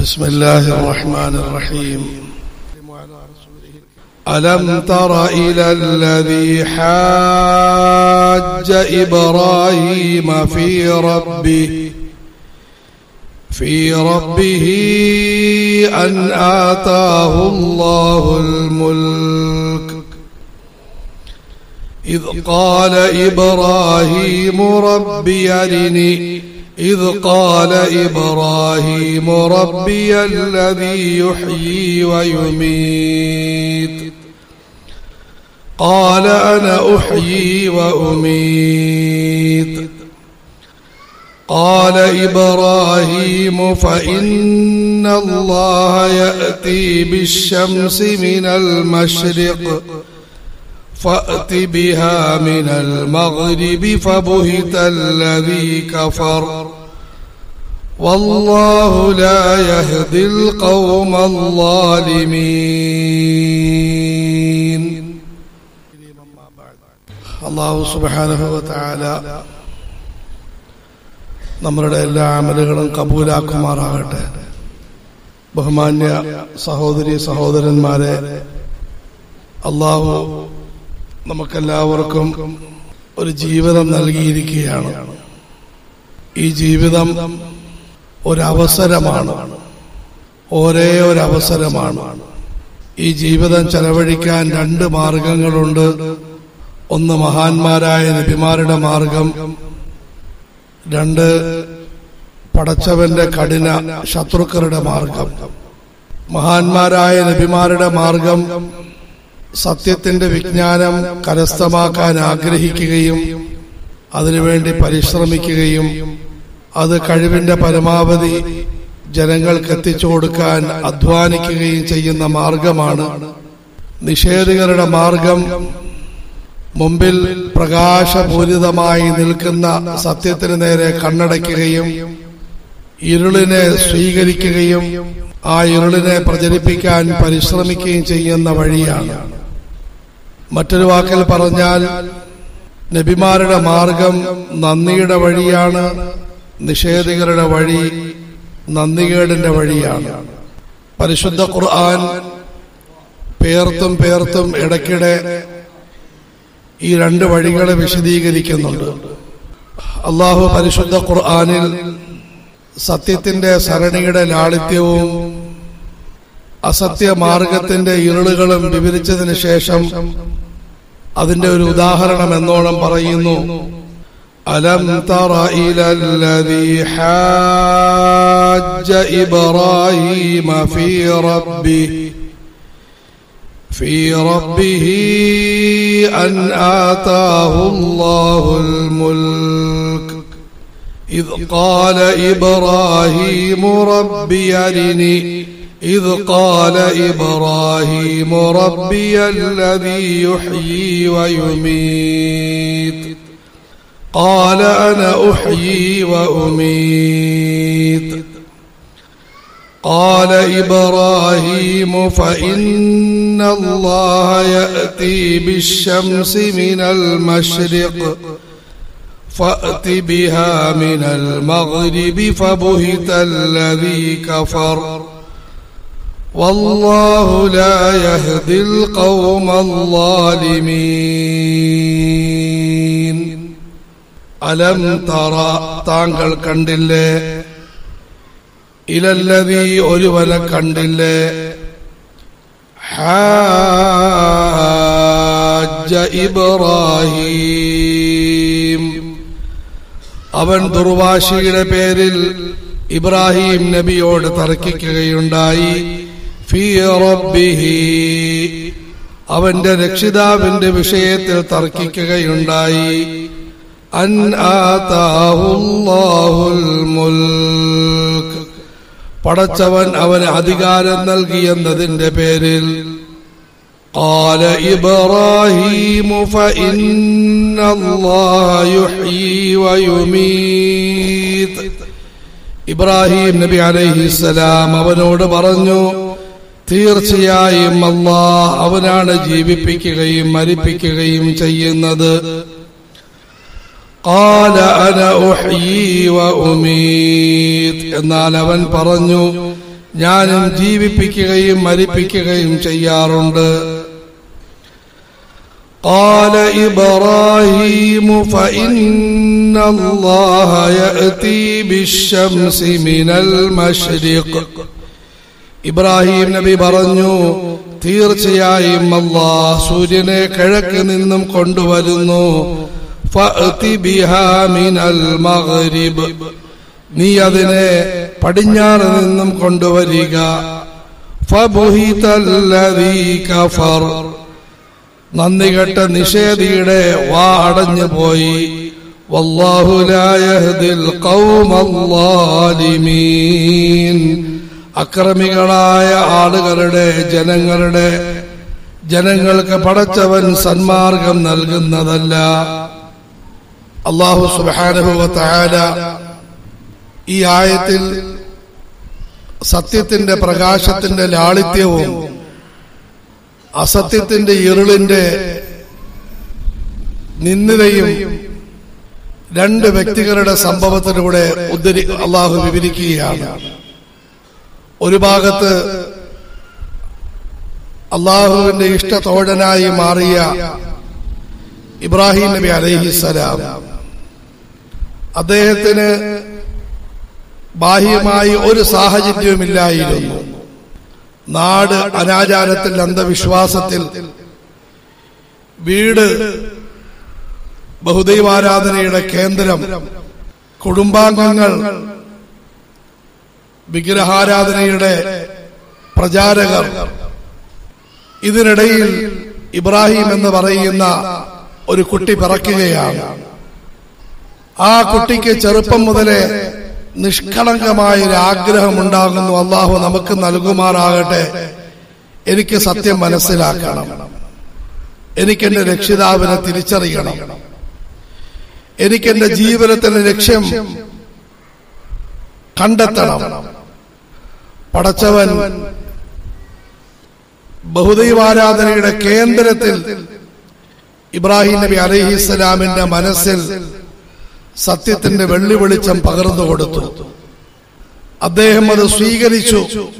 بسم الله الرحمن الرحيم ألم تر إلى الذي حاج إبراهيم في ربه في ربه أن آتاه الله الملك إذ قال إبراهيم ربي أرني إذ قال إبراهيم ربي الذي يحيي ويميت قال أنا أحيي وأميت قال إبراهيم فإن الله يأتي بالشمس من المشرق فأت بها من المغرب فبهت الذي كفر والله لا يهدي القوم الظالمين അള്ളാഹു സുബാനുഭവത്താല നമ്മളുടെ എല്ലാ അമലുകളും കബൂലാക്കുമാറാകട്ടെ ബഹുമാന്യ സഹോദരി സഹോദരന്മാരെ അള്ളാഹു നമുക്കെല്ലാവർക്കും ഒരു ജീവിതം നൽകിയിരിക്കുകയാണ് ഈ ജീവിതം ഒരവസരമാണ് ഒരേ ഒരു അവസരമാണ് ഈ ജീവിതം ചെലവഴിക്കാൻ രണ്ട് മാർഗങ്ങളുണ്ട് ഒന്ന് മഹാന്മാരായ നബിമാരുടെ മാർഗം രണ്ട് പടച്ചവന്റെ കഠിന ശത്രുക്കളുടെ മാർഗം മഹാന്മാരായ നബിമാരുടെ മാർഗം സത്യത്തിന്റെ വിജ്ഞാനം കരസ്ഥമാക്കാൻ ആഗ്രഹിക്കുകയും അതിനുവേണ്ടി പരിശ്രമിക്കുകയും അത് കഴിവിന്റെ പരമാവധി ജനങ്ങൾക്ക് എത്തിച്ചു കൊടുക്കാൻ അധ്വാനിക്കുകയും ചെയ്യുന്ന മാർഗമാണ് നിഷേധികരുടെ മാർഗം മുമ്പിൽ പ്രകാശപൂരിതമായി നിൽക്കുന്ന സത്യത്തിന് നേരെ കണ്ണടയ്ക്കുകയും ഇരുളിനെ സ്വീകരിക്കുകയും ആ ഇരുളിനെ പ്രചരിപ്പിക്കാൻ പരിശ്രമിക്കുകയും ചെയ്യുന്ന വഴിയാണ് മറ്റൊരു വാക്കിൽ പറഞ്ഞാൽ നബിമാരുടെ മാർഗം നന്ദിയുടെ വഴിയാണ് നിഷേധികരുടെ വഴി നന്ദികേടിന്റെ വഴിയാണ് പരിശുദ്ധ ഖുർആൻ പേർത്തും പേർത്തും ഇടയ്ക്കിടെ ഈ രണ്ട് വഴികളെ വിശദീകരിക്കുന്നുണ്ട് അള്ളാഹു പരിശുദ്ധ ഖുർആാനിൽ സത്യത്തിന്റെ സരണിയുടെ ലാളിത്യവും അസത്യ മാർഗത്തിന്റെ ഇരുളുകളും വിവരിച്ചതിന് ശേഷം അതിന്റെ ഒരു ഉദാഹരണം എന്നോണം പറയുന്നു അലം തറ ഇലല്ലദീ ഹാജ്ജ ഇബ്രാഹീമ ഫീ റബ്ബിഹി في ربه أن آتاه الله الملك إذ قال إبراهيم ربي أرني إذ قال إبراهيم ربي الذي يحيي ويميت قال أنا أحيي وأميت قال إبراهيم فإن الله يأتي بالشمس من المشرق فأت بها من المغرب فبهت الذي كفر والله لا يهدي القوم الظالمين ألم ترى താങ്കൾ കണ്ടില്ലേ ഇലല്ലതി ഒരുവനെ കണ്ടില്ലേ ഹാജ ഇബ്രാഹിം അവൻ ദുർവാശിയുടെ പേരിൽ ഇബ്രാഹിം നബിയോട് തർക്കിക്കുകയുണ്ടായി ഫീ റബ്ബിഹി അവന്റെ രക്ഷിതാവിന്റെ വിഷയത്തിൽ തർക്കിക്കുകയുണ്ടായി അൻ ആതാഹുല്ലാഹുൽ മുൽക്ക് പടച്ചവൻ അവന് അധികാരം നൽകിയെന്നതിന്റെ പേരിൽ قال إبراهيم فإن الله يحيي ويميت ഇബ്രാഹിം നബി അലൈഹിസ്സലാം അവനോട് പറഞ്ഞു തീർച്ചയായും അള്ളാഹ് അവനാണ് ജീവിപ്പിക്കുകയും മരിപ്പിക്കുകയും ചെയ്യുന്നത് قال أنا أحيي وأميت എന്നാൽ അവൻ പറഞ്ഞു ഞാനും ജീവിപ്പിക്കുകയും മരിപ്പിക്കുകയും ചെയ്യാറുണ്ട് قال إبراهيم فإن الله يأتي بالشمس من المشرق ഇബ്രാഹിം നബി പറഞ്ഞു തീർച്ചയായും അള്ളാഹ് സൂര്യനെ കിഴക്ക് നിന്നും കൊണ്ടുവരുന്നു ഫഅതി ബിഹാ മിനൽ മഗ്രിബ് നീ അതിനെ പടിഞ്ഞാറ് നിന്നും കൊണ്ടുവരിക ഫബുഹിതല്ലദീ കഫർ നന്ദി കെട്ട നിഷേധിയുടെ വാ അടഞ്ഞു പോയി വല്ലാഹു ലാ യഹ്ദിൽ ഖൗമല്ലാലിമീൻ അക്രമികളായ ആളുകളുടെ ജനങ്ങളുടെ ജനങ്ങൾക്ക് പടച്ചവൻ സന്മാർഗം നൽകുന്നതല്ല അള്ളാഹു സുബാനുഭവത്തായ ഈ ആയത്തിൽ സത്യത്തിന്റെ പ്രകാശത്തിന്റെ ലാളിത്യവും അസത്യത്തിന്റെ ഇരുളിന്റെ നിന്ദിതയും രണ്ട് വ്യക്തികളുടെ സംഭവത്തിലൂടെ ഉദ്ധരി അള്ളാഹു വിവരിക്കുകയാണ് ഒരു ഭാഗത്ത് അള്ളാഹുവിന്റെ ഇഷ്ടതോഴനായി മാറിയ ഇബ്രാഹിം നബി അലഹിസലാം അദ്ദേഹത്തിന് ബാഹ്യമായി ഒരു സാഹചര്യവുമില്ലായിരുന്നു നാട് അനാചാരത്തിൽ അന്ധവിശ്വാസത്തിൽ വീട് ബഹുദൈവാരാധനയുടെ കേന്ദ്രം കുടുംബാംഗങ്ങൾ വിഗ്രഹാരാധനയുടെ പ്രചാരകർ ഇതിനിടയിൽ ഇബ്രാഹിം എന്ന് പറയുന്ന ഒരു കുട്ടി പിറക്കുകയാണ് ആ കുട്ടിക്ക് ചെറുപ്പം മുതലേ നിഷ്കളങ്കമായ ഒരു ആഗ്രഹം ഉണ്ടാകുന്നു അള്ളാഹു നമുക്ക് നൽകുമാറാകട്ടെ എനിക്ക് സത്യം മനസ്സിലാക്കണം എനിക്കെന്റെ രക്ഷിതാവിനെ തിരിച്ചറിയണം എനിക്കെന്റെ ജീവിതത്തിന്റെ ലക്ഷ്യം കണ്ടെത്തണം പടച്ചവൻ ബഹുദൈവാരാധനയുടെ കേന്ദ്രത്തിൽ ഇബ്രാഹിം നബി അലഹിസ്സലാമിന്റെ മനസ്സിൽ സത്യത്തിന്റെ വെള്ളി വെളിച്ചം പകർന്നു കൊടുത്തു അദ്ദേഹം അത് സ്വീകരിച്ചു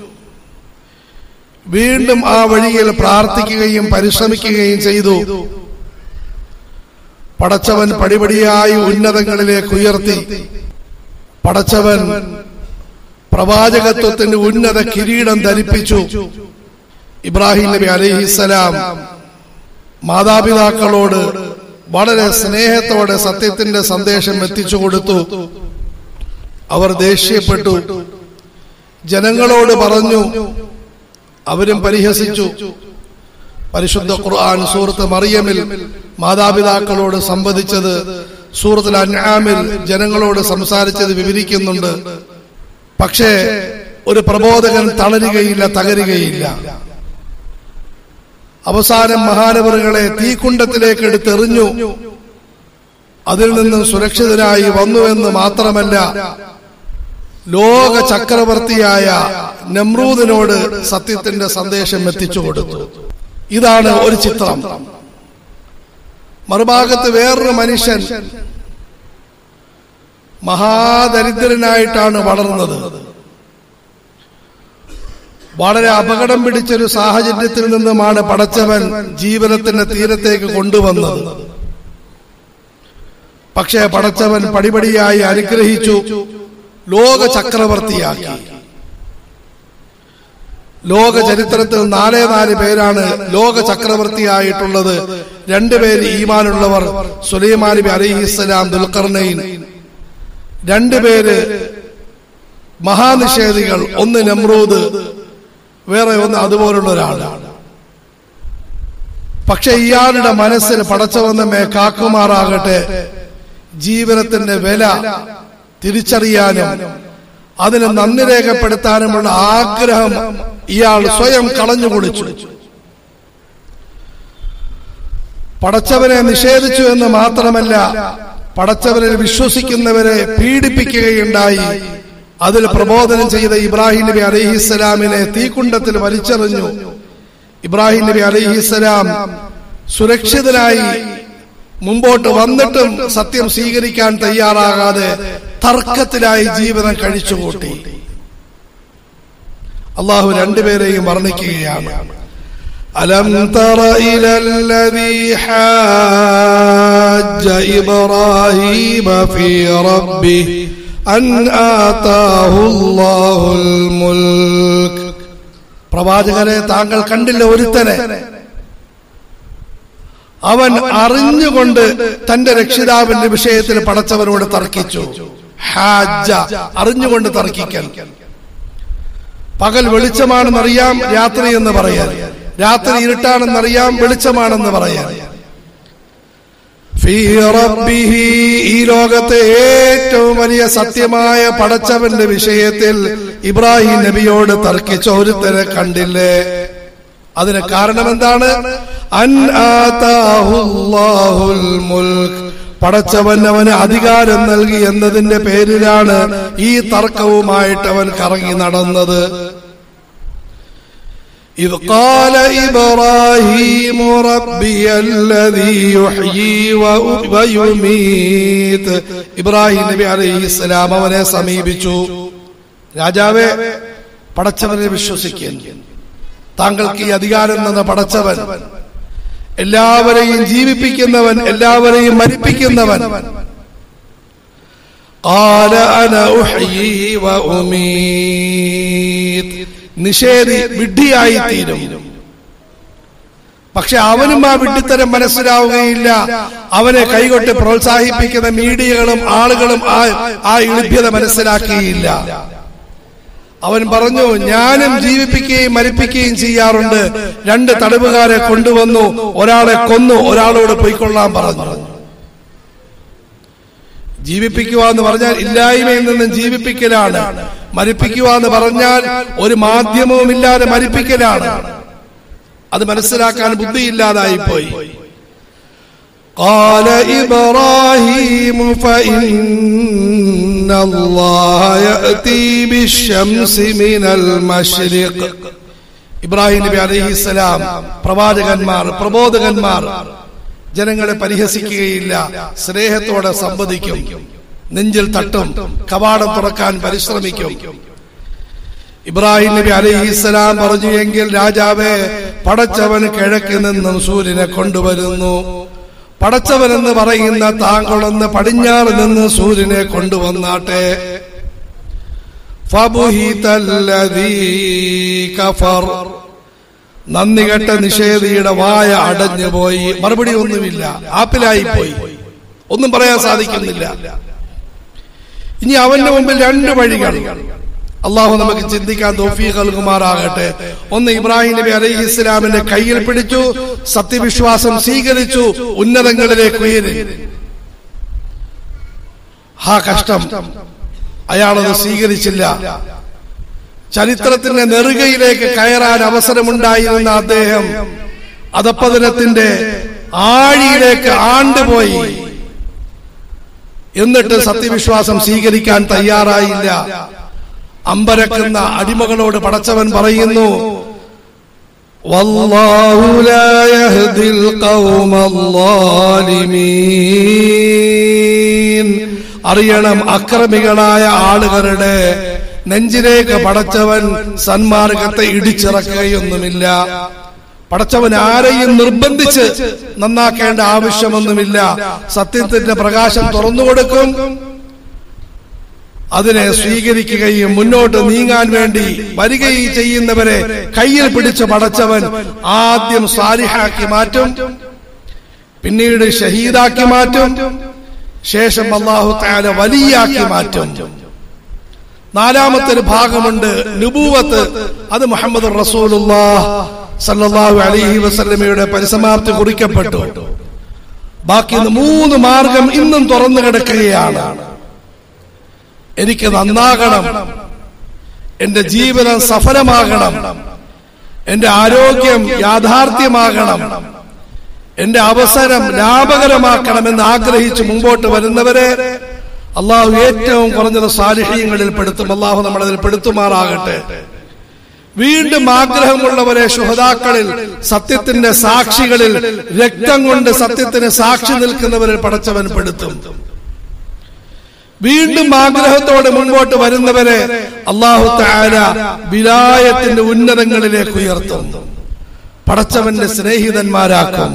വീണ്ടും ആ വഴിയിൽ പ്രാർത്ഥിക്കുകയും പരിശ്രമിക്കുകയും ചെയ്തു പടച്ചവൻ പടിപടിയായി ഉന്നതങ്ങളിലേക്ക് ഉയർത്തി പടച്ചവൻ പ്രവാചകത്വത്തിന്റെ ഉന്നത കിരീടം ധരിപ്പിച്ചു ഇബ്രാഹിം നബി അലഹിസലാം മാതാപിതാക്കളോട് വളരെ സ്നേഹത്തോടെ സത്യത്തിന്റെ സന്ദേശം എത്തിച്ചു കൊടുത്തു അവർ ദേഷ്യപ്പെട്ടു ജനങ്ങളോട് പറഞ്ഞു അവരും പരിഹസിച്ചു പരിശുദ്ധ ഖുർആൻ സൂറത്ത് മറിയമിൽ മാതാപിതാക്കളോട് സംവദിച്ചത് സൂറത്തുൽ അൻആമിൽ ജനങ്ങളോട് സംസാരിച്ചത് വിവരിക്കുന്നുണ്ട് പക്ഷേ ഒരു പ്രബോധകൻ തളരുകയില്ല തകരുകയില്ല അവസാനം മഹാനവറുകളെ തീക്കുണ്ടത്തിലേക്ക് എടുത്തെറിഞ്ഞു അതിൽ നിന്നും സുരക്ഷിതരായി വന്നുവെന്ന് മാത്രമല്ല ലോക ചക്രവർത്തിയായ നമ്രൂദിനോട് സത്യത്തിന്റെ സന്ദേശം എത്തിച്ചു കൊടുത്തു ഇതാണ് ഒരു ചിത്രം മറുഭാഗത്ത് വേറൊരു മനുഷ്യൻ മഹാദരിദ്രനായിട്ടാണ് വളർന്നത് വളരെ അപകടം പിടിച്ചൊരു സാഹചര്യത്തിൽ നിന്നുമാണ് പടച്ചവൻ ജീവനത്തിന്റെ തീരത്തേക്ക് കൊണ്ടുവന്നത് പക്ഷേ പടച്ചവൻ പടിപടിയായി അനുഗ്രഹിച്ചു ലോക ചക്രവർത്തിയാക്കി ലോക ചരിത്രത്തിൽ നാലേ നാല് പേരാണ് ലോക ചക്രവർത്തിയായിട്ടുള്ളത് രണ്ടുപേര് ഈമാനുള്ളവർ സുലൈമാൻ നബി അലിഹിസ്സലാം ദുൽഖർണയിൻ രണ്ടുപേര് മഹാനിഷേധികൾ ഒന്ന് നമ്രൂദ് വേറെ ഒന്ന് അതുപോലുള്ള ഒരാളാണ് പക്ഷെ ഇയാളുടെ മനസ്സിൽ പടച്ചവന്നമേ കാക്കുമാറാകട്ടെ ജീവനത്തിന്റെ വില തിരിച്ചറിയാനും അതിന് നന്ദി രേഖപ്പെടുത്താനുമുള്ള ആഗ്രഹം ഇയാൾ സ്വയം കളഞ്ഞു കുടിച്ചു പടച്ചവനെ നിഷേധിച്ചു എന്ന് മാത്രമല്ല പടച്ചവനെ വിശ്വസിക്കുന്നവരെ പീഡിപ്പിക്കുകയുണ്ടായി അതിൽ പ്രബോധനം ചെയ്ത ഇബ്രാഹിം നബി അലഹിസ്സലാമിനെ തീക്കുണ്ടത്തിൽ വലിച്ചെറിഞ്ഞു ഇബ്രാഹിം നബി അലഹിസ്സലാം സുരക്ഷിതനായി മുമ്പോട്ട് വന്നിട്ടും സത്യം സ്വീകരിക്കാൻ തയ്യാറാകാതെ തർക്കത്തിലായി ജീവിതം കഴിച്ചുകൂട്ടി അള്ളാഹു രണ്ടുപേരെയും വർണ്ണിക്കുകയാണ് അലം തറ ഇലല്ലദീ ഹാജ്ജ ഇബ്രാഹീമ ഫീ റബ്ബിഹി അൻ ആതാഹു അല്ലാഹുൽ മുൽക്ക് പ്രവാചകരെ താങ്കൾ കണ്ടില്ല ഒരുത്തനെ അവൻ അറിഞ്ഞുകൊണ്ട് തന്റെ രക്ഷിതാവിന്റെ വിഷയത്തിൽ പടച്ചവനോട് തർക്കിച്ചു ഹാജ അറിഞ്ഞുകൊണ്ട് തർക്കിക്കൽ പകൽ വെളിച്ചമാണെന്നറിയാം രാത്രി എന്ന് പറയാൻ രാത്രി ഇരുട്ടാണെന്നറിയാം വെളിച്ചമാണെന്ന് പറയാൻ ഫീ റബ്ബിഹി ഈ ലോകത്തെ ഏറ്റവും വലിയ സത്യമായ പടച്ചവന്റെ വിഷയത്തിൽ ഇബ്രാഹിം നബിയോട് തർക്കിച്ച ഒരുത്തരെ കണ്ടില്ലേ അതിന് കാരണം എന്താണ് അൻ ആതാഹുല്ലാഹുൽ മുൽക്ക് പടച്ചവൻ അവന് അധികാരം നൽകി എന്നതിന്റെ പേരിലാണ് ഈ തർക്കവുമായിട്ട് അവൻ കറങ്ങി നടന്നത് إذ قال إبراهيم ربي الذي يحيي ويميت ഇബ്രാഹിം നബി അലൈഹി ഇസ്ലാം അവനെ സമീപിച്ചു രാജാവെ പടച്ചവനെ വിശ്വസിക്കുക താങ്കൾക്ക് ഈ അധികാരം തന്ന പടച്ചവൻ എല്ലാവരെയും ജീവിപ്പിക്കുന്നവൻ എല്ലാവരെയും മരിപ്പിക്കുന്നവൻ قال أنا أحيي وأميت നിഷേധി വിഡ്ഢിയായി തീരും പക്ഷെ അവനും ആ വിഡ്ഢിത്തരം മനസ്സിലാവുകയില്ല അവനെ കൈകൊട്ട് പ്രോത്സാഹിപ്പിക്കുന്ന മീഡിയകളും ആളുകളും ആ ആ ഇളിഭ്യത മനസ്സിലാക്കിയില്ല അവൻ പറഞ്ഞു ഞാനും ജീവിപ്പിക്കുകയും മരിപ്പിക്കുകയും ചെയ്യാറുണ്ട് രണ്ട് തടവുകാരെ കൊണ്ടുവന്നു ഒരാളെ കൊന്നു ഒരാളോട് പൊയ്ക്കൊള്ളാൻ പറഞ്ഞു ജീവിപ്പിക്കുക എന്ന് പറഞ്ഞാൽ ഇല്ലായ്മയിൽ നിന്നും ജീവിപ്പിക്കലാണ് മരിപ്പിക്കുക എന്ന് പറഞ്ഞാൽ ഒരു മാധ്യമവും ഇല്ലാതെ മരിപ്പിക്കലാണ് അത് മനസ്സിലാക്കാൻ ബുദ്ധിയില്ലാതായി പോയി قال إبراهيم فإن الله يأتي بالشمس من المشرق ഇബ്രാഹിം നബി അലൈഹിസ്സലാം പ്രവാചകന്മാർ പ്രബോധകന്മാർ ജനങ്ങളെ പരിഹസിക്കുകയില്ല സ്നേഹത്തോടെ സംവദിക്കും നെഞ്ചിൽ തട്ടും കവാടം തുറക്കാൻ പരിശ്രമിക്കും ഇബ്രാഹിം നബി അലൈഹിസ്സലാം പറഞ്ഞു എങ്കിൽ രാജാവെ പടച്ചവന് കിഴക്ക് നിന്നും സൂര്യനെ കൊണ്ടുവരുന്നു പടച്ചവൻ എന്ന് പറയുന്ന താങ്കളൊന്ന് പടിഞ്ഞാറ് നിന്ന് സൂര്യനെ കൊണ്ടുവന്നാട്ടെ ഫബുഹിതല്ലദീ കഫർ നന്ദി കെട്ട നിഷേധിയുടെ വായ അടഞ്ഞുപോയി മറുപടി ഒന്നുമില്ല ആപ്പിലായി പോയി ഒന്നും പറയാൻ സാധിക്കുന്നില്ല ഇനി അവന്റെ മുമ്പിൽ രണ്ട് വഴികൾ അള്ളാഹു നമുക്ക് ചിന്തിക്കാൻ തോഫീഖ് നൽകുമാറാകട്ടെ ഒന്ന് ഇബ്രാഹിം നബി അലൈഹി ഇസ്ലാമിന്റെ കയ്യിൽ പിടിച്ചു സത്യവിശ്വാസം സ്വീകരിച്ചു ഉന്നതങ്ങളിലേക്ക് ഉയരി ഹാ കഷ്ടം അയാളത് സ്വീകരിച്ചില്ല ചരിത്രത്തിന്റെ നെറുകയിലേക്ക് കയറാൻ അവസരമുണ്ടായിരുന്ന അദ്ദേഹം അധപ്പതനത്തിന്റെ ആഴിയിലേക്ക് ആണ്ടുപോയി എന്നിട്ട് സത്യവിശ്വാസം സ്വീകരിക്കാൻ തയ്യാറായില്ല അമ്പരക്കുന്ന അടിമകളോട് പടച്ചവൻ പറയുന്നു വല്ലാഹു ലാ യഹ്ദിൽ ഖൗമല്ലാലിമീൻ അറിയണം അക്രമികളായ ആളുകളുടെ നെഞ്ചിലേക്ക് പടച്ചവൻ സന്മാർഗത്തെ ഇടിച്ചിറക്കുകയൊന്നുമില്ല പടച്ചവൻ ആരെയും നിർബന്ധിച്ച് നന്നാക്കേണ്ട ആവശ്യമൊന്നുമില്ല സത്യത്തിന്റെ പ്രകാശം തുറന്നുകൊടുക്കും അതിനെ സ്വീകരിക്കുകയും മുന്നോട്ട് നീങ്ങാൻ വേണ്ടി വരികയും ചെയ്യുന്നവരെ കയ്യിൽ പിടിച്ച് പടച്ചവൻ ആദ്യം സാരിഹാക്കി മാറ്റും പിന്നീട് ഷഹീദാക്കി മാറ്റും ശേഷം അള്ളാഹു താല വലിയാക്കി മാറ്റും നാലാമത്തെ ഒരു ഭാഗമുണ്ട് നുബൂവത്ത് അത് മുഹമ്മദ് റസൂലുള്ളാഹ് സല്ലല്ലാഹു അലൈഹി വസല്ലമയുടെ പരിസമാപ്തി കുറിക്കപ്പെട്ടു ബാക്കി മൂന്ന് മാർഗം ഇന്നും തുറന്നു കിടക്കുകയാണ് എനിക്ക് നന്നാകണം എന്റെ ജീവിതം സഫലമാകണം എന്റെ ആരോഗ്യം യാഥാർത്ഥ്യമാകണം എന്റെ അവസരം ലാഭകരമാക്കണമെന്ന് ആഗ്രഹിച്ച് മുമ്പോട്ട് വരുന്നവരെ അള്ളാഹു ഏറ്റവും കുറഞ്ഞത് സാലിഹ്യങ്ങളിൽ പെടുത്തും അള്ളാഹു നമ്മളതിൽ പെടുത്തുമാറാകട്ടെ വീണ്ടും ആഗ്രഹമുള്ളവരെ ശുഹതാക്കളിൽ സത്യത്തിന്റെ സാക്ഷികളിൽ രക്തം കൊണ്ട് സത്യത്തിന് സാക്ഷി നിൽക്കുന്നവരിൽ പടച്ചവൻ പെടുത്തും വീണ്ടും ആഗ്രഹത്തോടെ മുൻപോട്ട് വരുന്നവരെ അള്ളാഹു താര വിലായത്തിന്റെ ഉന്നതങ്ങളിലേക്ക് ഉയർത്തും പടച്ചവന്റെ സ്നേഹിതന്മാരാക്കും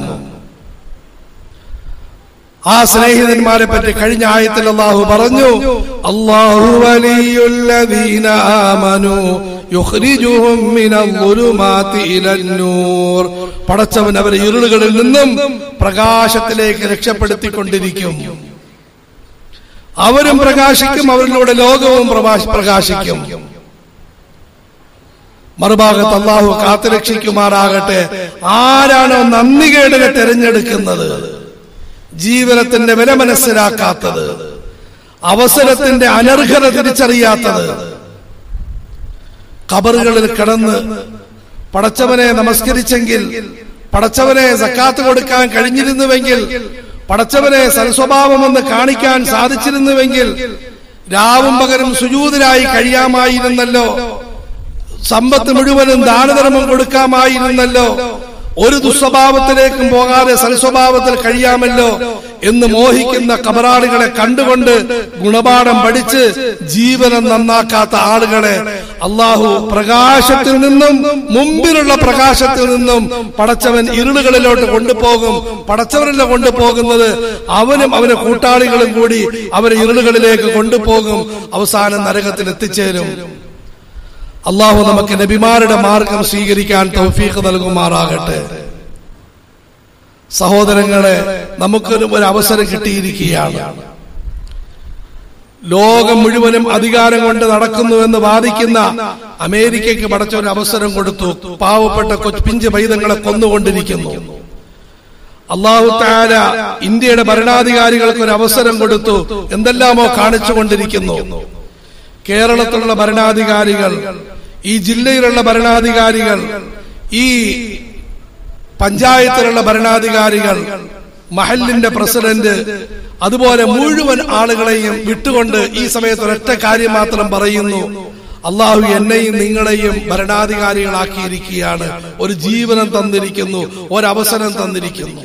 ആ സ്നേഹിതന്മാരെ പറ്റി കഴിഞ്ഞ ആയത്തിൽ അള്ളാഹു പറഞ്ഞു അള്ളാഹു വലിയുല്ലദീന ആമനു യുഖ്രിജുഹും മിനൽ ളുലുമാതി ഇലൻ നൂർ പടച്ചവൻ അവരെ ഇരുളുകളിൽ നിന്നും പ്രകാശത്തിലേക്ക് രക്ഷപ്പെടുത്തിക്കൊണ്ടിരിക്കും അവരും പ്രകാശിക്കും അവരിലൂടെ ലോകവും പ്രകാശ- പ്രകാശിക്കും മറുഭാഗത്ത് അള്ളാഹു കാത്തുരക്ഷിക്കുമാറാകട്ടെ ആരാണോ നന്ദികേടിനെ തെരഞ്ഞെടുക്കുന്നത് ജീവനത്തിന്റെ വില മനസ്സിലാക്കാത്തത് അവസരത്തിന്റെ അനർഹത തിരിച്ചറിയാത്തത് കബറുകളിൽ കിടന്ന് പടച്ചവനെ നമസ്കരിച്ചെങ്കിൽ പടച്ചവനെ സക്കാത്ത് കൊടുക്കാൻ കഴിഞ്ഞിരുന്നുവെങ്കിൽ പടച്ചവനെ സൽസ്വഭാവമെന്ന് കാണിക്കാൻ സാധിച്ചിരുന്നുവെങ്കിൽ രാവും പകരം സുജൂതിരായി കഴിയാമായിരുന്നല്ലോ സമ്പത്ത് മുഴുവനും ദാനധർമ്മം കൊടുക്കാമായിരുന്നല്ലോ ഒരു ദുസ്വഭാവത്തിലേക്കും പോകാതെ സൽസ്വഭാവത്തിൽ കഴിയാമല്ലോ എന്ന് മോഹിക്കുന്ന കബറാളികളെ കണ്ടുകൊണ്ട് ഗുണപാഠം പഠിച്ച് ജീവനം നന്നാക്കാത്ത ആളുകളെ അള്ളാഹു പ്രകാശത്തിൽ നിന്നും മുമ്പിലുള്ള പ്രകാശത്തിൽ നിന്നും പടച്ചവൻ ഇരുളുകളിലോട്ട് കൊണ്ടുപോകും പടച്ചവനല്ല കൊണ്ടുപോകുന്നത് അവനും അവന്റെ കൂട്ടാളികളും കൂടി അവരെ ഇരുളുകളിലേക്ക് കൊണ്ടുപോകും അവസാനം നരകത്തിൽ എത്തിച്ചേരും അള്ളാഹു നമുക്ക് നബിമാരുടെ മാർഗം സ്വീകരിക്കാൻ തൗഫീഖ് നൽകുമാറാകട്ടെ സഹോദരങ്ങളെ നമുക്കൊരു ഒരു അവസരം കിട്ടിയിരിക്കുകയാണ് ലോകം മുഴുവനും അധികാരം കൊണ്ട് നടക്കുന്നുവെന്ന് വാദിക്കുന്ന അമേരിക്കയ്ക്ക് പടച്ച ഒരു അവസരം കൊടുത്തു പാവപ്പെട്ട കൊച്ചു പിഞ്ച് പൈതങ്ങളെ കൊന്നുകൊണ്ടിരിക്കുന്നു അള്ളാഹു താര ഇന്ത്യയുടെ ഭരണാധികാരികൾക്ക് ഒരു അവസരം കൊടുത്തു എന്തെല്ലാമോ കാണിച്ചുകൊണ്ടിരിക്കുന്നു കേരളത്തിലുള്ള ഭരണാധികാരികൾ ഈ ജില്ലയിലുള്ള ഭരണാധികാരികൾ ഈ പഞ്ചായത്തിലുള്ള ഭരണാധികാരികൾ മഹലിന്റെ പ്രസിഡന്റ് അതുപോലെ മുഴുവൻ ആളുകളെയും വിട്ടുകൊണ്ട് ഈ സമയത്ത് ഒരൊറ്റ കാര്യം മാത്രം പറയുന്നു അള്ളാഹു എന്നെയും നിങ്ങളെയും ഭരണാധികാരികളാക്കിയിരിക്കുകയാണ് ഒരു ജീവനം തന്നിരിക്കുന്നു ഒരവസരം തന്നിരിക്കുന്നു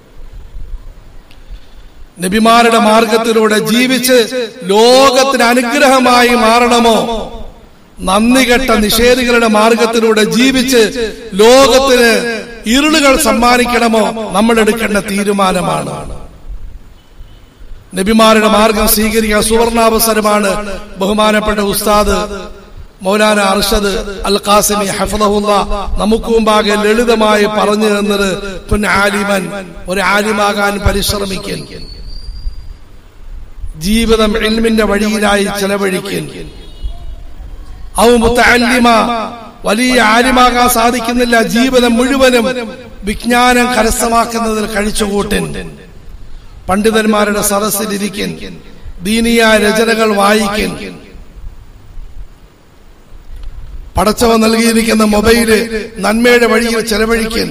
നബിമാരുടെ മാർഗത്തിലൂടെ ജീവിച്ച് ലോകത്തിന് അനുഗ്രഹമായി മാറണമോ നന്ദി കെട്ട നിഷേധികളുടെ മാർഗത്തിലൂടെ ജീവിച്ച് ലോകത്തിന് ഇരുളുകൾ സമ്മാനിക്കണമോ നമ്മൾ എടുക്കേണ്ട തീരുമാനമാണ് നബിമാരുടെ മാർഗം സ്വീകരിക്കാൻ സുവർണാവസരമാണ് ബഹുമാനപ്പെട്ട ഉസ്താദ് മൗലാന അർഷദ് അൽ ഖാസിമി ഹഫദഹുല്ല നമുക്ക് മുമ്പാകെ ലളിതമായി പറഞ്ഞു തന്നത് പുൻ ആലിമൻ ഒരു ആലിമാകാൻ പരിശ്രമിക്കൽ ജീവിതം ഇൽമിന്റെ വഴിയിലായി ചെലവഴിക്കൽ ഔ മുത്തഅല്ലിമ വലിയ ആലിമാകാൻ സാധിക്കുന്നില്ല ജീവിതം മുഴുവനും വിജ്ഞാനം കരസ്ഥമാക്കുന്നതിൽ കഴിച്ചുകൂട്ടൻ പണ്ഡിതന്മാരുടെ സദസ്സിലിരിക്കൻ ദീനിയായ രചനകൾ വായിക്കൻ പടച്ചവ നൽകിയിരിക്കുന്ന മൊബൈല് നന്മയുടെ വഴിയിൽ ചെലവഴിക്കൻ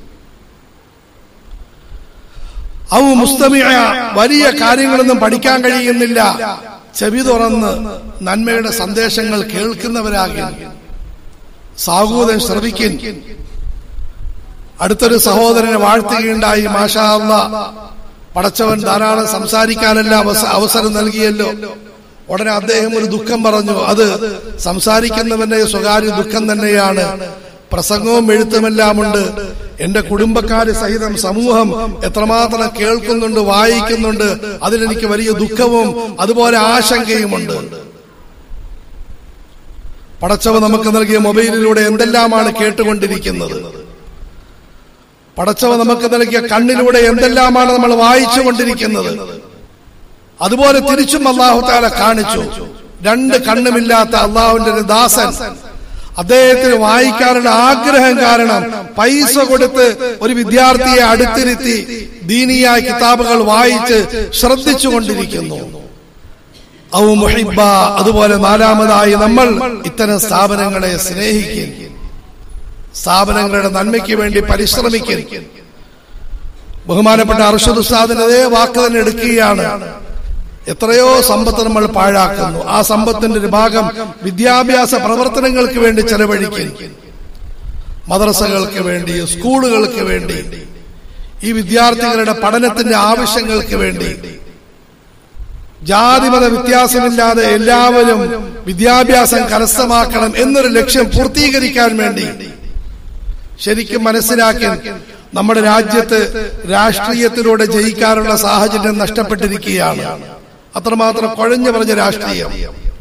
ഔ മുസ്തമിയ വലിയ കാര്യങ്ങളൊന്നും പഠിക്കാൻ കഴിയുന്നില്ല ചെവി തുറന്ന് നന്മയുടെ സന്ദേശങ്ങൾ കേൾക്കുന്നവരാകി സാഹൂതൻ ശ്രവിക്കൻ അടുത്തൊരു സഹോദരനെ വാഴ്ത്തുകയുണ്ടായി മാഷാ അല്ല പടച്ചവൻ ധാരാളം സംസാരിക്കാനല്ല അവസ- അവസരം നൽകിയല്ലോ ഉടനെ അദ്ദേഹം ഒരു ദുഃഖം പറഞ്ഞു അത് സംസാരിക്കുന്നവന്റെ സ്വകാര്യ ദുഃഖം തന്നെയാണ് പ്രസംഗവും എഴുത്തുമെല്ലാം ഉണ്ട് എന്റെ കുടുംബക്കാര് സഹിതം സമൂഹം എത്രമാത്രം കേൾക്കുന്നുണ്ട് വായിക്കുന്നുണ്ട് അതിലെനിക്ക് വലിയ ദുഃഖവും അതുപോലെ ആശങ്കയുമുണ്ട് പടച്ചവ നമുക്ക് നൽകിയ മൊബൈലിലൂടെ എന്തെല്ലാമാണ് കേട്ടുകൊണ്ടിരിക്കുന്നത് പടച്ചവ നമുക്ക് നൽകിയ കണ്ണിലൂടെ എന്തെല്ലാമാണ് നമ്മൾ വായിച്ചു കൊണ്ടിരിക്കുന്നത് അതുപോലെ തിരിച്ചും അള്ളാഹു താല കാണിച്ചു രണ്ട് കണ്ണുമില്ലാത്ത അള്ളാഹുവിന്റെ ഒരു ദാസൻ അദ്ദേഹത്തിന് വായിക്കാനുള്ള ആഗ്രഹം കാരണം പൈസ കൊടുത്ത് ഒരു വിദ്യാർത്ഥിയെ അടുത്തിരുത്തി ദീനിയായ കിതാബുകൾ വായിച്ച് ശ്രദ്ധിച്ചു കൊണ്ടിരിക്കുന്നു ഔ മുഹിബ്ബ അതുപോലെ നാലാമതായി നമ്മൾ ഇത്തരം സ്ഥാപനങ്ങളെ സ്നേഹിക്കും സ്ഥാപനങ്ങളുടെ നന്മയ്ക്ക് വേണ്ടി പരിശ്രമിക്കും ബഹുമാനപ്പെട്ട അർഷദ് ഉസ്താദിന് അതേ വാക്ക് തന്നെ എടുക്കുകയാണ് എത്രയോ സമ്പത്ത് നമ്മൾ പാഴാക്കുന്നു ആ സമ്പത്തിന്റെ ഒരു ഭാഗം വിദ്യാഭ്യാസ പ്രവർത്തനങ്ങൾക്ക് വേണ്ടി ചെലവഴിക്കും മദ്രസകൾക്ക് വേണ്ടി സ്കൂളുകൾക്ക് വേണ്ടി ഈ വിദ്യാർത്ഥികളുടെ പഠനത്തിന്റെ ആവശ്യങ്ങൾക്ക് വേണ്ടി ജാതിമത വ്യത്യാസമില്ലാതെ എല്ലാവരും വിദ്യാഭ്യാസം കരസ്ഥമാക്കണം എന്നൊരു ലക്ഷ്യം പൂർത്തീകരിക്കാൻ വേണ്ടി ശരിക്കും മനസ്സിലാക്കി നമ്മുടെ രാജ്യത്ത് രാഷ്ട്രീയത്തിലൂടെ ജയിക്കാനുള്ള സാഹചര്യം നഷ്ടപ്പെട്ടിരിക്കുകയാണ് അത്രമാത്രം കുഴഞ്ഞു പറഞ്ഞ രാഷ്ട്രീയം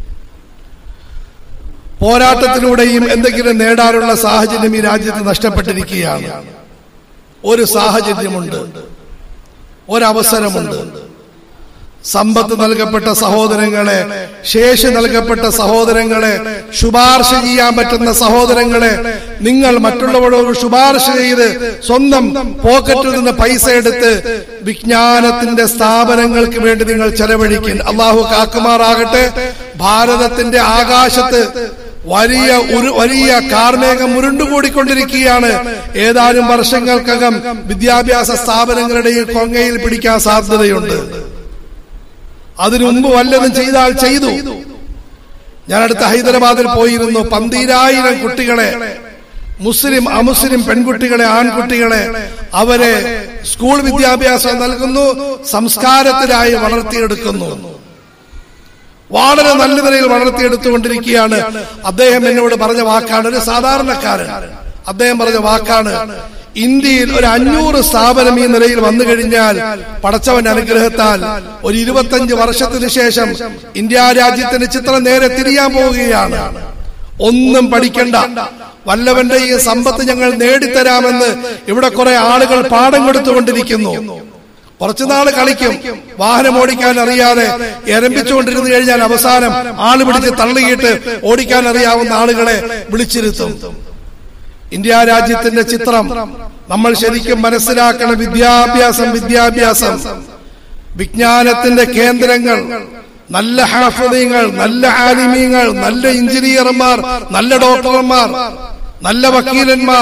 പോരാട്ടത്തിലൂടെയും എന്തെങ്കിലും നേടാനുള്ള സാഹചര്യം ഈ രാജ്യത്ത് നഷ്ടപ്പെട്ടിരിക്കുകയാണ് ഒരു സാഹചര്യമുണ്ട് ഒരവസരമുണ്ട് സമ്പത്ത് നൽകപ്പെട്ട സഹോദരങ്ങളെ ശേഷി നൽകപ്പെട്ട സഹോദരങ്ങളെ ശുപാർശ ചെയ്യാൻ പറ്റുന്ന സഹോദരങ്ങളെ നിങ്ങൾ മറ്റുള്ളവരോട് ശുപാർശ ചെയ്ത് സ്വന്തം പോക്കറ്റിൽ നിന്ന് പൈസ എടുത്ത് വിജ്ഞാനത്തിന്റെ സ്ഥാപനങ്ങൾക്ക് വേണ്ടി നിങ്ങൾ ചെലവഴിക്കും അള്ളാഹു കാക്കുമാറാകട്ടെ ഭാരതത്തിന്റെ ആകാശത്ത് വലിയ ഒരു വലിയ കാർമേഘം ഉരുണ്ടുകൂടിക്കൊണ്ടിരിക്കുകയാണ് ഏതാനും വർഷങ്ങൾക്കകം വിദ്യാഭ്യാസ സ്ഥാപനങ്ങളുടെ ഈ കൊങ്ങയിൽ പിടിക്കാൻ സാധ്യതയുണ്ട് അതിനു മുമ്പ് വല്ലതും ചെയ്താൽ ചെയ്തു ഞാൻ അടുത്ത ഹൈദരാബാദിൽ പോയിരുന്നു പന്തീരായിരം കുട്ടികളെ മുസ്ലിം അമുസ്ലിം പെൺകുട്ടികളെ ആൺകുട്ടികളെ അവരെ സ്കൂൾ വിദ്യാഭ്യാസം നൽകുന്നു സംസ്കാരത്തിനായി വളർത്തിയെടുക്കുന്നു വളരെ നല്ല നിലയിൽ വളർത്തിയെടുത്തുകൊണ്ടിരിക്കുകയാണ് അദ്ദേഹം എന്നോട് പറഞ്ഞ വാക്കാണ് ഒരു സാധാരണക്കാരൻ അദ്ദേഹം പറഞ്ഞ വാക്കാണ് ഇന്ത്യയിൽ ഒരു അഞ്ഞൂറ് സ്ഥാപനം ഈ നിലയിൽ വന്നു കഴിഞ്ഞാൽ പടച്ചവന്റെ അനുഗ്രഹത്താൽ ഒരു ഇരുപത്തഞ്ച് വർഷത്തിന് ശേഷം ഇന്ത്യ രാജ്യത്തിന്റെ ചിത്രം നേരെ തിരിയാൻ പോവുകയാണ് ഒന്നും പഠിക്കണ്ട വല്ലവന്റെ ഈ സമ്പത്ത് ഞങ്ങൾ നേടിത്തരാമെന്ന് ഇവിടെ കുറെ ആളുകൾ പാഠം കൊടുത്തുകൊണ്ടിരിക്കുന്നു കുറച്ചുനാള് കളിക്കും വാഹനം ഓടിക്കാൻ അറിയാതെ എരമ്പിച്ചുകൊണ്ടിരുന്നു കഴിഞ്ഞാൽ അവസാനം ആള് പിടിച്ച് തള്ളിയിട്ട് ഓടിക്കാൻ അറിയാവുന്ന ആളുകളെ വിളിച്ചിരുത്തും ഇന്ത്യ രാജ്യത്തിന്റെ ചിത്രം നമ്മൾ ശരിക്കും മനസ്സിലാക്കണം വിദ്യാഭ്യാസം വിദ്യാഭ്യാസം വിജ്ഞാനത്തിന്റെ കേന്ദ്രങ്ങൾ നല്ല ഹാഫിദീങ്ങൾ നല്ല ആലിമീങ്ങൾ നല്ല എഞ്ചിനീയർമാർ നല്ല ഡോക്ടർമാർ നല്ല വക്കീലന്മാർ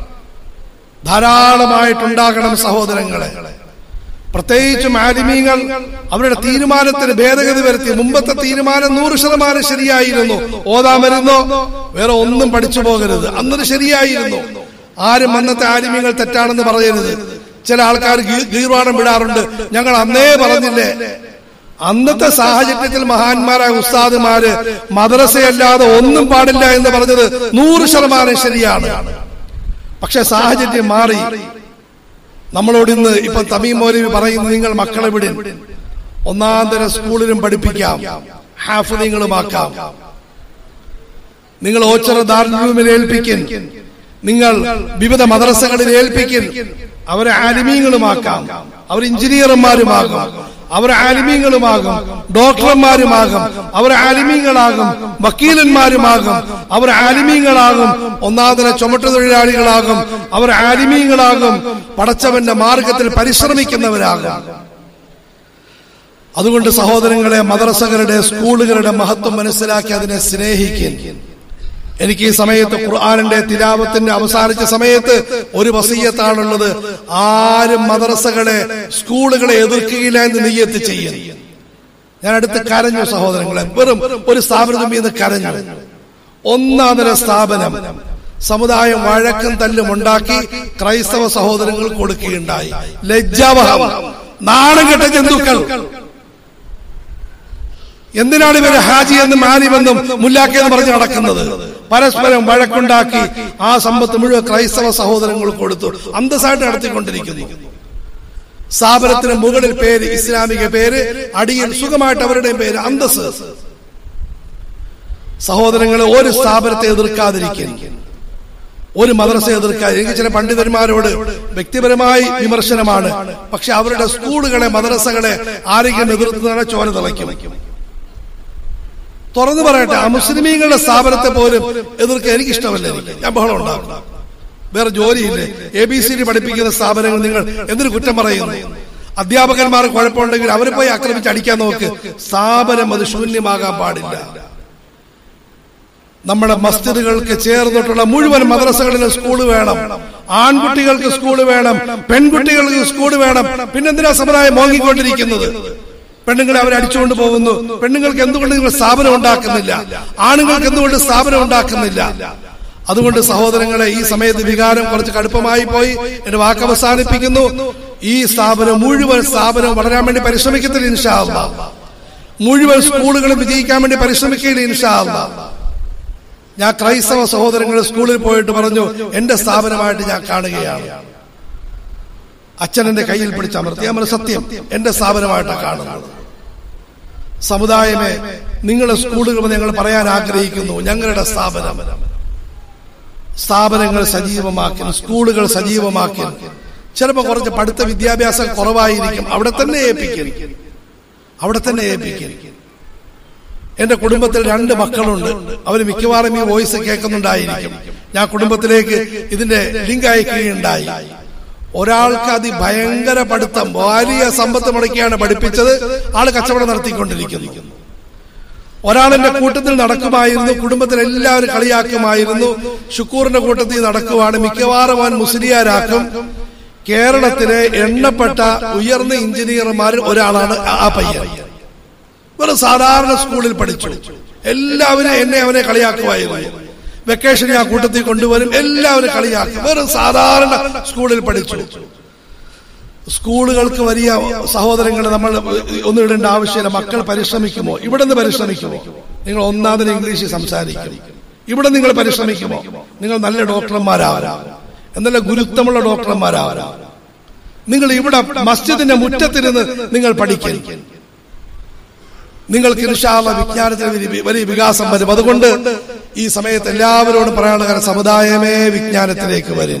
ധാരാളമായിട്ടുണ്ടാകണം സഹോദരങ്ങളെ പ്രത്യേകിച്ചും ആലിമീങ്ങൾ അവരുടെ തീരുമാനത്തിന് ഭേദഗതി വരുത്തി മുമ്പത്തെ തീരുമാനം നൂറ് ശതമാനം ശരിയായിരുന്നു ഓതാൻ വരുന്നോ വേറെ ഒന്നും പഠിച്ചു പോകരുത് അന്നത് ശരിയായിരുന്നു ആരും അന്നത്തെ ആലിമീങ്ങൾ തെറ്റാണെന്ന് പറയരുത് ചില ആൾക്കാർ ഗീർവാണം വിടാറുണ്ട് ഞങ്ങൾ അന്നേ പറഞ്ഞില്ലേ അന്നത്തെ സാഹചര്യത്തിൽ മഹാന്മാരായ ഉസ്താദുമാര് മദ്രസയല്ലാതെ ഒന്നും പാടില്ല എന്ന് പറഞ്ഞത് നൂറ് ശതമാനം ശരിയാണ് പക്ഷെ സാഹചര്യം മാറി നമ്മളോട് ഇന്ന് ഇപ്പൊ തമീം മൗലവി പറയുന്നു നിങ്ങൾ മക്കളെ വിടും ഒന്നാം തരം സ്കൂളിലും പഠിപ്പിക്കാം ഹാഫിദീങ്ങളുമാക്കാം നിങ്ങൾ ഓച്ചറ ദാർലൂമിൽ ഏൽപ്പിക്കും നിങ്ങൾ വിവിധ മദ്രസകളിൽ ഏൽപ്പിക്കും അവരെ ആലിമീങ്ങളുമാക്കാം അവർ എഞ്ചിനീയർമാരുമാകും അവർ ആലിമീങ്ങളുമാകും ഡോക്ടർമാരുമാകും അവർ ആലിമീങ്ങളാകും വക്കീലന്മാരുമാകും അവർ ആലിമീങ്ങളാകും ഒന്നാതന ചുമട്ടുതൊഴിലാളികളാകും അവർ ആലിമീങ്ങളാകും പടച്ചവന്റെ മാർഗത്തിൽ പരിശ്രമിക്കുന്നവരാകും അതുകൊണ്ട് സഹോദരങ്ങളെ മദ്രസകളുടെ സ്കൂളുകളുടെ മഹത്വം മനസ്സിലാക്കി അതിനെ സ്നേഹിക്കും എനിക്ക് ഈ സമയത്ത് ഖുർആാനിന്റെ തിലാവത്തിന്റെ അവസാനിച്ച സമയത്ത് ഒരു വസീയത്താണുള്ളത് ആരും മദ്രസകളെ സ്കൂളുകളെ എതിർക്കുകയില്ല എന്ന് നെയ്യത്ത് ചെയ്യും ഞാൻ അടുത്ത് കരഞ്ഞു സഹോദരങ്ങളെ വെറും ഒരു സ്ഥാപനത്തിൽ നിന്ന് കരഞ്ഞു ഒന്നാമര സ്ഥാപനം സമുദായം വഴക്കും തല്ലും ഉണ്ടാക്കി ക്രൈസ്തവ സഹോദരങ്ങൾ കൊടുക്കുകയുണ്ടായി ലജ്ജാവഹം നാണംകെട്ട ജന്തുക്കൾ എന്തിനാണ് ഇവര് ഹാജി എന്നും മാലിമെന്നും മുല്ലാക്കി എന്ന് പറഞ്ഞ് നടക്കുന്നത് പരസ്പരം വഴക്കുണ്ടാക്കി ആ സമ്പത്ത് മുഴുവൻ ക്രൈസ്തവ സഹോദരങ്ങൾ കൊടുത്തു അന്തസ്സായിട്ട് നടത്തിക്കൊണ്ടിരിക്കുന്നു സ്ഥാപനത്തിന് മുകളിൽ പേര് ഇസ്ലാമിക പേര് അടിയിൽ സുഖമായിട്ട് അവരുടെ പേര് അന്തസ് സഹോദരങ്ങളെ ഒരു സ്ഥാപനത്തെ എതിർക്കാതിരിക്കും ഒരു മദ്രസ എതിർക്കാൻ എനിക്ക് ചില പണ്ഡിതന്മാരോട് വ്യക്തിപരമായി വിമർശനമാണ് പക്ഷെ അവരുടെ സ്കൂളുകളെ മദ്രസകളെ ആരെങ്കിലും എതിർത്തുന്നതാണ് ചോര തിളയ്ക്കും തുറന്നു പറയട്ടെ ആ മുസ്ലിമീങ്ങളുടെ സ്ഥാപനത്തെ പോലും എതിർക്കാൻ എനിക്ക് ഇഷ്ടമല്ല എനിക്ക് ഞാൻ ബഹളം ഉണ്ടാക്കും വേറെ ജോലിയില്ലേ എ ബി സി ഡി പഠിപ്പിക്കുന്ന സ്ഥാപനങ്ങൾ നിങ്ങൾ എന്തിനു കുറ്റം പറയുന്നു അധ്യാപകന്മാർ കുഴപ്പമുണ്ടെങ്കിൽ അവരെ പോയി ആക്രമിച്ച് അടിക്കാൻ നോക്ക് സ്ഥാപനം അത് ശൂന്യമാകാൻ പാടില്ല നമ്മുടെ മസ്ജിദുകൾക്ക് ചേർന്നിട്ടുള്ള മുഴുവൻ മദ്രസകളിലും സ്കൂൾ വേണം ആൺകുട്ടികൾക്ക് സ്കൂൾ വേണം പെൺകുട്ടികൾക്ക് സ്കൂൾ വേണം പിന്നെന്തിനാ സമുദായം മോങ്ങിക്കൊണ്ടിരിക്കുന്നത് പെണ്ണുങ്ങളെ അവർ അടിച്ചുകൊണ്ട് പോകുന്നു പെണ്ണുങ്ങൾക്ക് എന്തുകൊണ്ട് നിങ്ങൾ സ്ഥാപനം ഉണ്ടാക്കുന്നില്ല ആണുങ്ങൾക്ക് എന്തുകൊണ്ട് സ്ഥാപനം ഉണ്ടാക്കുന്നില്ല അതുകൊണ്ട് സഹോദരങ്ങളെ ഈ സമയത്ത് വികാരം കുറച്ച് കടുപ്പമായി പോയി എന്റെ വാക്ക് അവസാനിപ്പിക്കുന്നു ഈ സ്ഥാപനം മുഴുവൻ സ്ഥാപനം വളരാൻ വേണ്ടി പരിശ്രമിക്കത്തില്ല ഇൻഷാ അല്ലാഹ് മുഴുവൻ സ്കൂളുകളും വിജയിക്കാൻ വേണ്ടി പരിശ്രമിക്കുകയില്ല ഇൻഷാ അല്ലാ ഞാൻ ക്രൈസ്തവ സഹോദരങ്ങൾ സ്കൂളിൽ പോയിട്ട് പറഞ്ഞു എന്റെ സ്ഥാപനമായിട്ട് ഞാൻ കാണുകയാണ് അച്ഛൻ എന്റെ കയ്യിൽ പിടിച്ചമർത്തി ഞാൻ പറഞ്ഞു, സത്യം എന്റെ സ്ഥാപനമായിട്ടാണ് കാണുന്നത് സമുദായമേ നിങ്ങളുടെ സ്കൂളുകൾ ഞങ്ങൾ പറയാൻ ആഗ്രഹിക്കുന്നു ഞങ്ങളുടെ സ്ഥാപനം സ്ഥാപനങ്ങൾ സജീവമാക്കി സ്കൂളുകൾ സജീവമാക്കി ചിലപ്പോൾ കുറച്ച് പഠിത്ത വിദ്യാഭ്യാസം കുറവായിരിക്കും അവിടെ തന്നെ ഏൽപ്പിക്കും അവിടെ തന്നെ ഏൽപ്പിക്കും എന്റെ കുടുംബത്തിൽ രണ്ട് മക്കളുണ്ട് അവർ മിക്കവാറും ഈ വോയിസ് കേൾക്കുന്നുണ്ടായിരിക്കും ഞാൻ കുടുംബത്തിലേക്ക് ഇതിന്റെ ലിങ്ക് അയക്കുകയുണ്ടായി ഒരാൾക്ക് അതിഭയങ്കര പഠിത്തം വലിയ സമ്പത്ത് മുടക്കിയാണ് പഠിപ്പിച്ചത് ആള് കച്ചവടം നടത്തിക്കൊണ്ടിരിക്കുന്നു ഒരാളെന്റെ കൂട്ടത്തിൽ നടക്കുമായിരുന്നു കുടുംബത്തിൽ എല്ലാവരും കളിയാക്കുമായിരുന്നു ഷുക്കൂറിന്റെ കൂട്ടത്തിൽ നടക്കുവാണ് മിക്കവാറും അവൻ മുസ്ലിയാരാക്കും കേരളത്തിലെ എണ്ണപ്പെട്ട ഉയർന്ന എഞ്ചിനീയർമാരിൽ ഒരാളാണ് ആ പയ്യൻ വെറും സാധാരണ സ്കൂളിൽ പഠിച്ചു എല്ലാവരും എന്നെ അവനെ കളിയാക്കുമായിരുന്നു വെക്കേഷൻ ഞാൻ കൂട്ടത്തിൽ കൊണ്ടുവരും എല്ലാവരും കളിയാക്കും വെറും സാധാരണ സ്കൂളിൽ പഠിച്ചു സ്കൂളുകൾക്ക് വലിയ സഹോദരങ്ങൾ നമ്മൾ ഒന്നും ഇടേണ്ട ആവശ്യമില്ല മക്കൾ പരിശ്രമിക്കുമോ ഇവിടെ നിന്ന് പരിശ്രമിക്കുമോ നിങ്ങൾ ഒന്നാമതിന് ഇംഗ്ലീഷിൽ സംസാരിക്കും ഇവിടെ നിങ്ങൾ പരിശ്രമിക്കുമോ നിങ്ങൾ നല്ല ഡോക്ടർമാരാവരാം എന്നല്ല ഗുരുത്വമുള്ള ഡോക്ടർമാരാവരാം നിങ്ങൾ ഇവിടെ മസ്ജിദിന്റെ മുറ്റത്തിരുന്ന് നിങ്ങൾ പഠിക്കും നിങ്ങൾക്ക് ഇൻഷാള്ള വിജ്ഞാനത്തിന് വലിയ- വലിയ വികാസം വരും അതുകൊണ്ട് ഈ സമയത്ത് എല്ലാവരോടും പറയാനുള്ള കാര്യം സമുദായമേ വിജ്ഞാനത്തിലേക്ക് വരും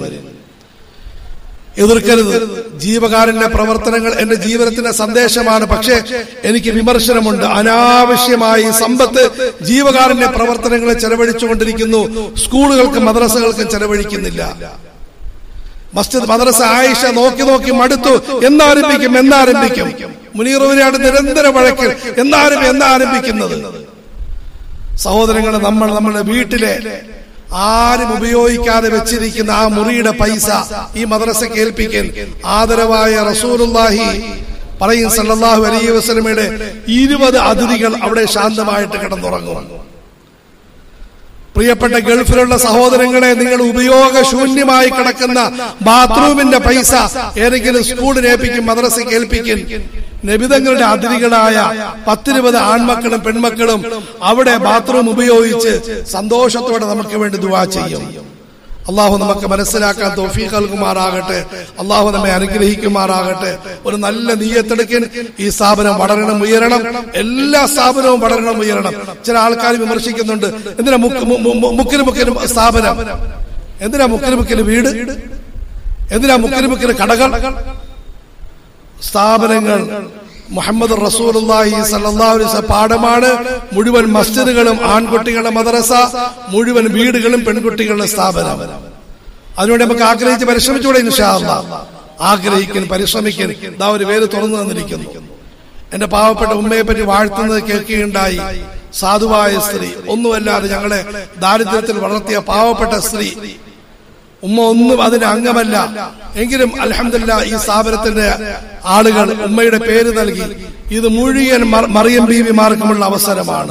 എതിർക്കരുത് ജീവകാരന്റെ പ്രവർത്തനങ്ങൾ എന്റെ ജീവിതത്തിന്റെ സന്ദേശമാണ് പക്ഷേ എനിക്ക് വിമർശനമുണ്ട് അനാവശ്യമായി സമ്പത്ത് ജീവകാരന്റെ പ്രവർത്തനങ്ങളെ ചെലവഴിച്ചുകൊണ്ടിരിക്കുന്നു സ്കൂളുകൾക്കും മദ്രസകൾക്കും ചെലവഴിക്കുന്നില്ല മസ്ജിദ് മദ്രസ ആയിഷ നോക്കി നോക്കി മടുത്തു എന്നാരംഭിക്കും എന്നാരംഭിക്കും മുനീറുവിനാട് നിരന്തര വഴക്കിൽ എന്നാരും എന്നാരംഭിക്കുന്നത് സഹോദരങ്ങളെ നമ്മൾ നമ്മുടെ വീട്ടിലെ ആരും ഉപയോഗിക്കാതെ വെച്ചിരിക്കുന്ന ആ മുറിയുടെ പൈസ ഈ മദ്രസയ്ക്ക് ഏൽപ്പിക്കൽ ആദരവായ റസൂലുള്ളാഹി പറയും സല്ലല്ലാഹു അലൈഹി വസല്ലമയുടെ ഇരുപത് അതിഥികൾ അവിടെ ശാന്തമായിട്ട് കിടന്നുറങ്ങും പ്രിയപ്പെട്ട ഗൾഫിലുള്ള സഹോദരങ്ങളെ നിങ്ങൾ ഉപയോഗശൂന്യമായി കിടക്കുന്ന ബാത്റൂമിന്റെ പൈസ ഏതെങ്കിലും സ്കൂളിന് ഏൽപ്പിക്കും മദ്രസയ്ക്ക് ഏൽപ്പിക്കും നബിതങ്ങളുടെ അതിഥികളായ പത്തിരുപത് ആൺമക്കളും പെൺമക്കളും അവിടെ ബാത്റൂം ഉപയോഗിച്ച് സന്തോഷത്തോടെ നമുക്ക് വേണ്ടി ദുവാ ചെയ്യും അള്ളാഹു നമുക്ക് മനസ്സിലാക്കാൻ തോഫീഖ് നൽകുമാറാകട്ടെ അള്ളാഹു നമ്മെ അനുഗ്രഹിക്കുമാറാകട്ടെ ഒരു നല്ല നീയത്തെടുക്കൻ ഈ സ്ഥാപനം വളരണം ഉയരണം എല്ലാ സ്ഥാപനവും വളരണം ഉയരണം ചില ആൾക്കാർ വിമർശിക്കുന്നുണ്ട് എന്തിനാ മുക്ക് മു- മു- മുക്കിന് മുക്കിന് സ്ഥാപനം എന്തിനാ മുക്കിന് മുക്കിന് വീട് എന്തിനാ മുക്കിന് മുക്കിന് കടകൾ സ്ഥാപനങ്ങൾ മുഹമ്മദ് റസൂലുള്ളാഹി സല്ലല്ലാഹു അലൈഹി വസല്ലം പാഠമാണ് മുഴുവൻ മസ്ജിദുകളും ആൺകുട്ടികളുടെ മദ്രസ മുഴുവൻ വീടുകളും പെൺകുട്ടികളുടെ സ്ഥാപനം അതിനുവേണ്ടി നമുക്ക് ആഗ്രഹിച്ച് പരിശ്രമിച്ചുകൂടെ ഇൻഷാ അല്ലാ ആഗ്രഹിക്കൻ പരിശ്രമിക്കൻ ഇതാ ഒരു പേര് തുറന്നു തന്നിരിക്കുന്നു എന്റെ പാവപ്പെട്ട ഉമ്മയെ പറ്റി വാഴ്ത്തുന്നത് കേൾക്കുകയുണ്ടായി സാധുവായ സ്ത്രീ ഒന്നുമല്ലാതെ ഞങ്ങളെ ദാരിദ്ര്യത്തിൽ വളർത്തിയ പാവപ്പെട്ട സ്ത്രീ ഉമ്മ ഒന്നും അതിന് അംഗമല്ല എങ്കിലും അലഹമില്ല ഈ സ്ഥാപനത്തിന്റെ ആളുകൾ ഉമ്മയുടെ പേര് നൽകി ഇത് മുഴുവൻ മർ- മറിയം ബീവിമാർക്കുമുള്ള അവസരമാണ്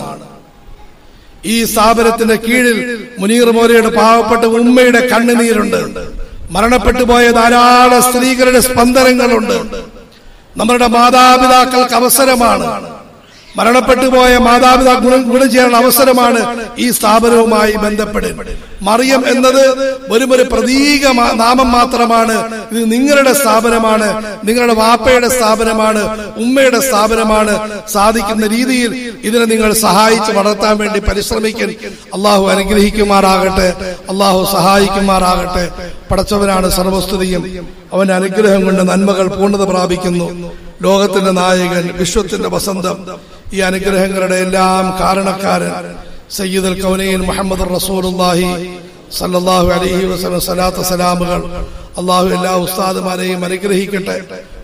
ഈ സ്ഥാപനത്തിന്റെ കീഴിൽ മുനീർ മോരയുടെ പാവപ്പെട്ട ഉമ്മയുടെ കണ്ണുനീരുണ്ട് മരണപ്പെട്ടു പോയ ധാരാളം സ്ത്രീകളുടെ സ്പന്ദനങ്ങളുണ്ട് നമ്മളുടെ മാതാപിതാക്കൾക്ക് അവസരമാണ് മരണപ്പെട്ടു പോയ മാതാപിതാ ഗുണം ഗുണം ചെയ്യാനുള്ള അവസരമാണ് ഈ സ്ഥാപനവുമായി ബന്ധപ്പെടുന്നത് മറിയം എന്നത് വെറും ഒരു പ്രതീക മാ- നാമം മാത്രമാണ് ഇത് നിങ്ങളുടെ സ്ഥാപനമാണ് നിങ്ങളുടെ വാപ്പയുടെ സ്ഥാപനമാണ് ഉമ്മയുടെ സ്ഥാപനമാണ് സാധിക്കുന്ന രീതിയിൽ ഇതിനെ നിങ്ങൾ സഹായിച്ച് വളർത്താൻ വേണ്ടി പരിശ്രമിക്കും അള്ളാഹു അനുഗ്രഹിക്കുമാറാകട്ടെ അള്ളാഹു സഹായിക്കുമാറാകട്ടെ പടച്ചവനാണ് സർവസ്തുതിയും അവന്റെ അനുഗ്രഹം കൊണ്ട് നന്മകൾ പൂർണ്ണത പ്രാപിക്കുന്നു ലോകത്തിന്റെ നായകൻ വിശ്വത്തിന്റെ വസന്തം ഈ അനുഗ്രഹങ്ങളുടെ എല്ലാം കാരണക്കാരൻ സയ്യിദുൽ കൗനൈൻ മുഹമ്മദ് റസൂലുള്ളാഹി സല്ലല്ലാഹു അലൈഹി വസല്ലം സലാത്ത് സലാമുകൾ അള്ളാഹു എല്ലാ ഉസ്താദുമാരെയും അനുഗ്രഹിക്കട്ടെ